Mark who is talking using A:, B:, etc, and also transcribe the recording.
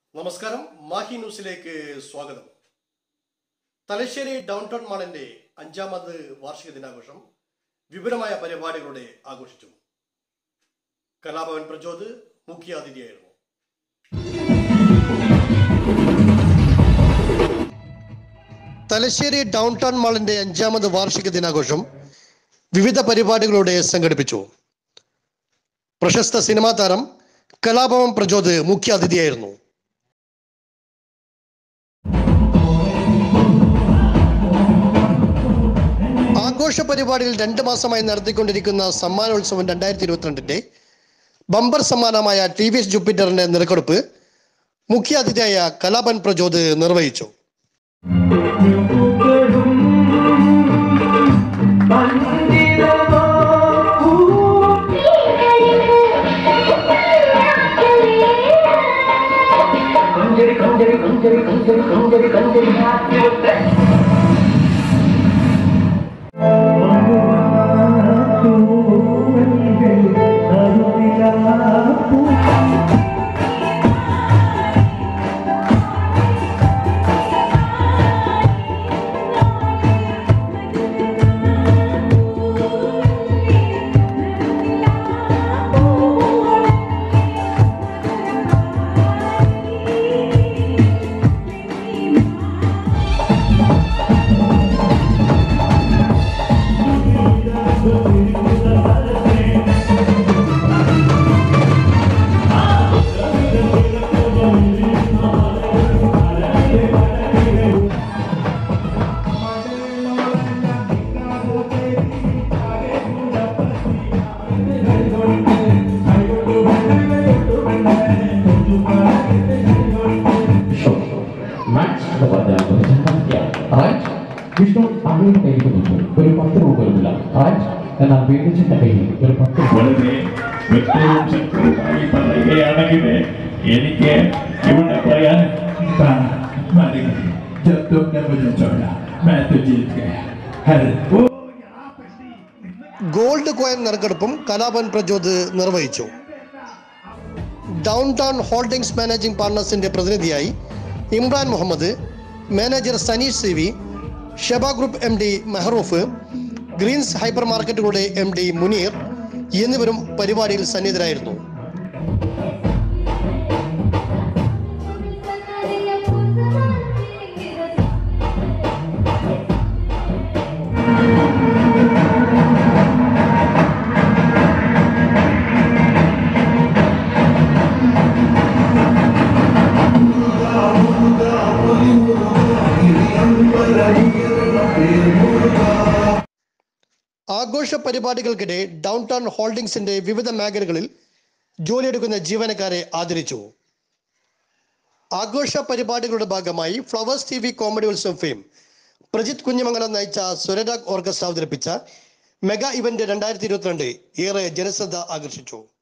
A: നമസ്കാരം മാഹി ന്യൂസിലേക്ക് സ്വാഗതം തലശ്ശേരി ഡൗൺ ടൗൺ മാളിന്റെ അഞ്ചാമത് വാർഷിക ദിനാഘോഷം വിപുലമായ പരിപാടികളോടെ ആഘോഷിച്ചു കലാഭവൻ പ്രചോദ് മുഖ്യാതിഥിയായിരുന്നു തലശ്ശേരി ഡൗൺ ടൗൺ മാളിന്റെ അഞ്ചാമത് വാർഷിക ദിനാഘോഷം വിവിധ പരിപാടികളോടെ സംഘടിപ്പിച്ചു പ്രശസ്ത സിനിമാ താരം കലാഭവൻ പ്രചോദ് മുഖ്യാതിഥിയായിരുന്നു ആഘോഷ പരിപാടിയിൽ രണ്ട് മാസമായി നടത്തിക്കൊണ്ടിരിക്കുന്ന സമ്മാനോത്സവം രണ്ടായിരത്തി ഇരുപത്തിരണ്ടിന്റെ ബമ്പർ സമ്മാനമായ ടി വി എസ് ജൂപ്പിറ്ററിന്റെ നിറക്കെടുപ്പ് മുഖ്യാതിഥിയായ കലാപൻ പ്രചോദ് നിർവഹിച്ചു
B: கொஞ்சரி கொஞ்சரி கொஞ்சரி கொஞ்சரி கொஞ்சரி கொஞ்சரி காத்து
C: മാച്ച് kepada bersahabat right വിഷ്ണു അവയുടെ കയ്യിൽ നിന്നു ഒരു പത്ത് രൂപ വരുന്നില്ല റൈറ്റ് എന്നാൽ വീടിച്ചിന്റെ കയ്യിൽ ഒരു പത്ത് രൂപ
D: വളരെ വ്യക്തവും ശക്തവുമായി പറയുകയാണെങ്കിൽ എനിക്ക് ഇവിടെ പറയാൻ "ആ, മതി. जब तुमने मुझे छोड़ा मैं तो जीत गया अरे ओ
A: ഗോൾഡ് കോയിൻ നറുക്കെടുപ്പും കലാപൻ പ്രചോദ് നിർവഹിച്ചു ഡൗൺ ടൗൺ ഹോൾഡിംഗ്സ് മാനേജിംഗ് പാർട്ണേഴ്സിന്റെ പ്രതിനിധിയായി Imran Muhammad manager Saneesh C V Sheba group M D Mehroof greens hyper മാർക്കറ്റുകളുടെ എം ഡി മുനീർ എന്നിവരും പരിപാടിയിൽ സന്നിഹിതരായിരുന്നു ആഘോഷ പരിപാടികൾക്കിടെ ഡൗൺ ടൗൺ ഹോൾഡിംഗ്സിന്റെ വിവിധ മേഖലകളിൽ ജോലിയെടുക്കുന്ന ജീവനക്കാരെ ആദരിച്ചു ആഘോഷ പരിപാടികളുടെ ഭാഗമായി flowers T V comedy Utsavam fame Prajith Kunhimangalam നയിച്ച സ്വരരാഗ് ഓർക്കസ്ട്ര അവതരിപ്പിച്ച മെഗാ ഇവന്റ് രണ്ടായിരത്തി ഇരുപത്തിരണ്ട് ഏറെ ജനശ്രദ്ധ ആകർഷിച്ചു